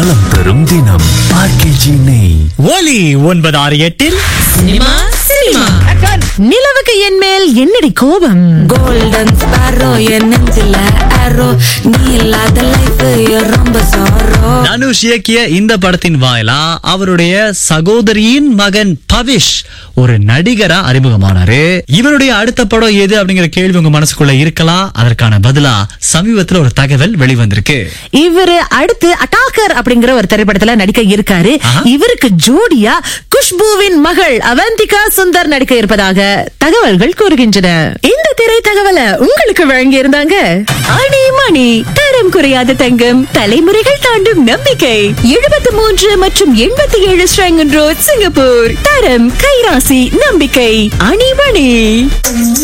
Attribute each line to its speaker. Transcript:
Speaker 1: நலம் தரும் தினம் ஆர்கேஜி நெய்
Speaker 2: ஒலி ஒன்பது ஆறு எட்டில்
Speaker 3: சினிமா சினிமா
Speaker 4: நிலவுக்கு என் மேல் என்னடி கோபம்
Speaker 3: கோல்டன் ஸ்பாரோ என் நெஞ்சில ஆரோ நீ இல்லாத லைஃப் ரொம்ப சாரோ
Speaker 2: தனுஷ் இயக்கிய இந்த படத்தின் வாயிலா அவருடைய சகோதரியின் மகன் பவிஷ் ஒரு நடிகரா அறிமுகமானாரு இவருடைய அடுத்த படம் எது அப்படிங்கிற கேள்வி உங்க மனசுக்குள்ள இருக்கலாம் அதற்கான பதிலா சமீபத்துல ஒரு தகவல் வெளிவந்திருக்கு
Speaker 4: இவரு அடுத்து அட்டாக்கர் அப்படிங்கிற ஒரு திரைப்படத்துல நடிக்க இருக்காரு
Speaker 2: ஆஹா.
Speaker 4: இவருக்கு ஜோடியா குஷ்புவின் மகள் அவந்திகா சுந்தர் நடிக்க இருப்பதாக தகவல்கள் கூறுகின்றன இந்த திரை தகவலை உங்களுக்கு வழங்கி இருந்தாங்க அணி மணி தரம் குறையாத தங்கம் தலைமுறைகள் தாண்டும் நம்பிக்கை எழுபத்தி மூன்று மற்றும் எண்பத்தி ஏழு ஸ்ரங்கன் ரோட் சிங்கப்பூர் தரம் கைராசி நம்பிக்கை அணிமணி